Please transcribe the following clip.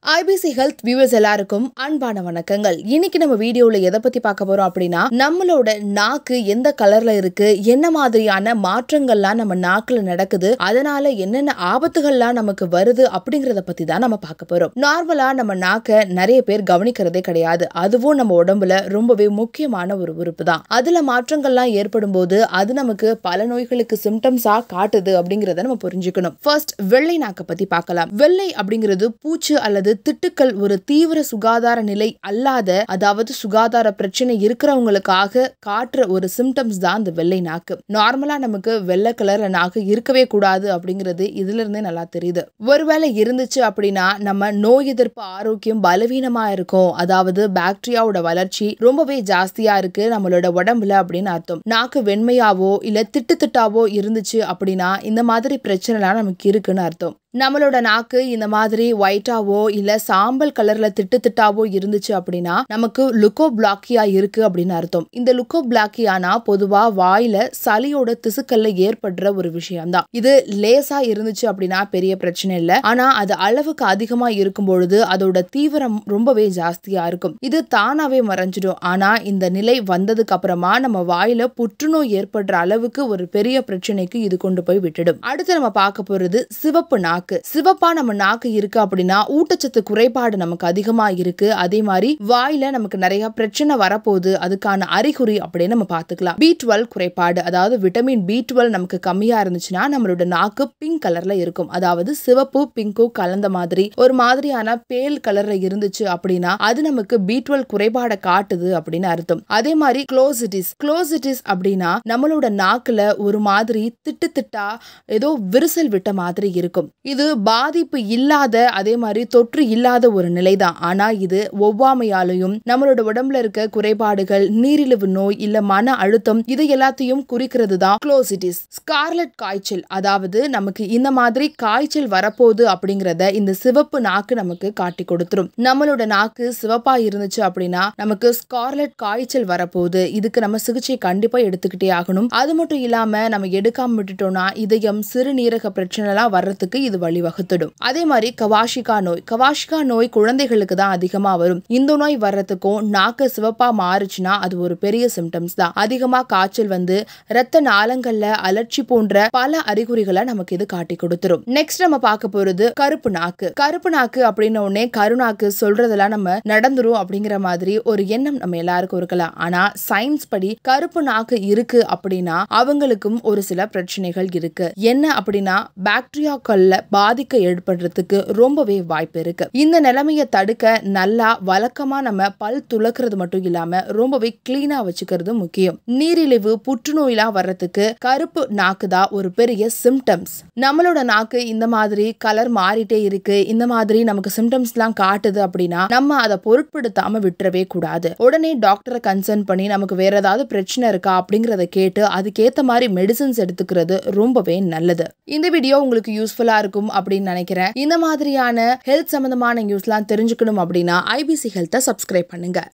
IBC health viewers எல்லாருக்கும் அன்பான வணக்கங்கள் இன்னைக்கு நம்ம வீடியோல எதை பத்தி பார்க்க போறோம் அப்படின்னா நம்மளோட நாக்கு எந்த கலர்ல இருக்கு என்ன மாதிரியான மாற்றங்கள்லாம் நம்ம நாக்குல நடக்குது அதனால என்னென்ன ஆபத்துகள்லாம் நமக்கு வருது அப்படிங்கறத பத்தி தான் நம்ம பார்க்க போறோம் நார்மலா நம்ம நாக்க நிறைய பேர் கவனிக்கிறதே கிடையாது அதுவும் நம்ம உடம்புல ரொம்பவே முக்கியமான ஒரு உறுப்பு தான் அதுல மாற்றங்கள்லாம் ஏற்படும் போது அது நமக்கு பல நோய்களுக்கு சிம்டம்ஸா காட்டுது அப்படிங்கறத நம்ம புரிஞ்சுக்கணும் ஃபர்ஸ்ட் வெள்ளை நாக்க பத்தி பார்க்கலாம் வெள்ளை அப்படிங்கிறது பூச்சு அல்லது திட்டுக்கள் ஒரு தீவிர சுகாதார நிலை அல்லாத அதாவது சுகாதார பிரச்சனை இருக்கிறவங்களுக்காக காட்டுற ஒரு சிம்டம்ஸ் தான் இந்த வெள்ளை நாக்கு நார்மலா நமக்கு வெள்ளை கலர்ல நாக்கு இருக்கவே கூடாது அப்படிங்கிறது இதுல இருந்தே நல்லா தெரியுது ஒருவேளை இருந்துச்சு அப்படின்னா நம்ம நோய் எதிர்ப்பு ஆரோக்கியம் பலவீனமா இருக்கும் அதாவது பாக்டீரியாவோட வளர்ச்சி ரொம்பவே ஜாஸ்தியா இருக்கு நம்மளோட உடம்புல அப்படின்னு அர்த்தம் நாக்கு வெண்மையாவோ இல்ல திட்டு திட்டாவோ இருந்துச்சு அப்படின்னா இந்த மாதிரி பிரச்சனைலாம் நமக்கு இருக்குன்னு அர்த்தம் நம்மளோட நாக்கு இந்த மாதிரி ஒயிட்டாவோ இல்ல சாம்பல் கலர்ல திட்டு திட்டாவோ இருந்துச்சு அப்படின்னா நமக்கு லுக்கோ பிளாக்கியா இருக்கு அப்படின்னு அர்த்தம் இந்த லுக்கோ பிளாக்கியானா பொதுவா வாயில சளியோட திசுக்கல்ல ஏற்படுற ஒரு விஷயம்தான் இது லேசா இருந்துச்சு அப்படின்னா பெரிய பிரச்சனை இல்லை ஆனா அது அளவுக்கு அதிகமா இருக்கும் பொழுது அதோட தீவிரம் ரொம்பவே ஜாஸ்தியா இருக்கும் இது தானாவே மறைஞ்சிடும் ஆனா இந்த நிலை வந்ததுக்கு அப்புறமா நம்ம வாயில புற்றுநோய் ஏற்படுற அளவுக்கு ஒரு பெரிய பிரச்சனைக்கு இது கொண்டு போய் விட்டுடும் அடுத்து நம்ம பார்க்க போறது சிவப்பு நாக்கு நாக்கு சிவப்பா நம்ம நாக்கு இருக்கு அப்படின்னா ஊட்டச்சத்து குறைபாடு நமக்கு அதிகமா இருக்கு அதே மாதிரி வாயில நமக்கு நிறைய பிரச்சனை வரப்போகுது அதுக்கான அறிகுறி அப்படின்னு நம்ம பாத்துக்கலாம் பி டுவெல் குறைபாடு அதாவது விட்டமின் பி டுவெல் நமக்கு கம்மியா இருந்துச்சுன்னா நம்மளோட நாக்கு பிங்க் கலர்ல இருக்கும் அதாவது சிவப்பு பிங்க்கும் கலந்த மாதிரி ஒரு மாதிரியான பேல் கலர்ல இருந்துச்சு அப்படின்னா அது நமக்கு பி டுவெல் குறைபாடை காட்டுது அப்படின்னு அர்த்தம் அதே மாதிரி க்ளோசிட்டிஸ் க்ளோசிட்டிஸ் அப்படின்னா நம்மளோட நாக்குல ஒரு மாதிரி திட்டு திட்டா ஏதோ விரிசல் விட்ட மாதிரி இருக்கும் இது பாதிப்பு இல்லாத அதே மாதிரி தொற்று இல்லாத ஒரு நிலைதான் ஆனா இது ஒவ்வாமையாலையும் நம்மளோட உடம்புல இருக்க குறைபாடுகள் நீரிழிவு நோய் இல்ல மன அழுத்தம் இது எல்லாத்தையும் குறிக்கிறது தான் குளோசிட்டிஸ் ஸ்கார்லட் காய்ச்சல் அதாவது நமக்கு இந்த மாதிரி காய்ச்சல் வரப்போகுது அப்படிங்கறத இந்த சிவப்பு நாக்கு நமக்கு காட்டி கொடுத்துரும் நம்மளோட நாக்கு சிவப்பா இருந்துச்சு அப்படின்னா நமக்கு ஸ்கார்லட் காய்ச்சல் வரப்போகுது இதுக்கு நம்ம சிகிச்சை கண்டிப்பா எடுத்துக்கிட்டே ஆகணும் அது மட்டும் இல்லாம நம்ம எடுக்காம விட்டுட்டோம்னா இதயம் சிறுநீரக பிரச்சனை எல்லாம் வர்றதுக்கு இது வழிவகுத்துடும் அதே மாதிரி கவாஷிகா நோய் கவாஷிகா நோய் குழந்தைகளுக்கு தான் அதிகமா வரும் இந்த நோய் வர்றதுக்கும் நாக்கு சிவப்பா மாறுச்சுன்னா அது ஒரு பெரிய சிம்டம்ஸ் தான் அதிகமா காய்ச்சல் வந்து ரத்த நாளங்கள்ல அலர்ச்சி போன்ற பல அறிகுறிகளை நமக்கு இது காட்டி கொடுத்துரும் நெக்ஸ்ட் நம்ம பார்க்க போறது கருப்பு நாக்கு கருப்பு நாக்கு அப்படின்ன உடனே கருநாக்கு சொல்றதெல்லாம் நம்ம நடந்துரும் அப்படிங்கிற மாதிரி ஒரு எண்ணம் நம்ம எல்லாருக்கும் இருக்கலாம் ஆனா சயின்ஸ் படி கருப்பு நாக்கு இருக்கு அப்படின்னா அவங்களுக்கும் ஒரு சில பிரச்சனைகள் இருக்கு என்ன அப்படின்னா பாக்டீரியாக்கள்ல பாதிக்க ஏற்படுறதுக்கு ரொம்பவே வாய்ப்பு இருக்கு இந்த நிலைமையை தடுக்க நல்லா வழக்கமா நம்ம பல் துளக்குறது மட்டும் இல்லாம ரொம்பவே கிளீனா வச்சுக்கிறது முக்கியம் நீரிழிவு புற்றுநோயெல்லாம் வர்றதுக்கு கருப்பு நாக்கு தான் ஒரு பெரிய சிம்டம்ஸ் நம்மளோட நாக்கு இந்த மாதிரி கலர் மாறிட்டே இருக்கு இந்த மாதிரி நமக்கு சிம்டம்ஸ் எல்லாம் காட்டுது அப்படின்னா நம்ம அதை பொருட்படுத்தாம விட்டுறவே கூடாது உடனே டாக்டரை கன்சர்ன் பண்ணி நமக்கு வேற ஏதாவது பிரச்சனை இருக்கா அப்படிங்கறத கேட்டு அதுக்கேத்த மாதிரி மெடிசன்ஸ் எடுத்துக்கிறது ரொம்பவே நல்லது இந்த வீடியோ உங்களுக்கு யூஸ்ஃபுல்லா இருக்கும் அப்படின்னு நினைக்கிறேன் இந்த மாதிரியான ஹெல்த் சம்பந்தமான நியூஸ்லாம் தெரிஞ்சுக்கணும் அப்படின்னா ஐபிசி ஹெல்த்தை சப்ஸ்கிரைப் பண்ணுங்க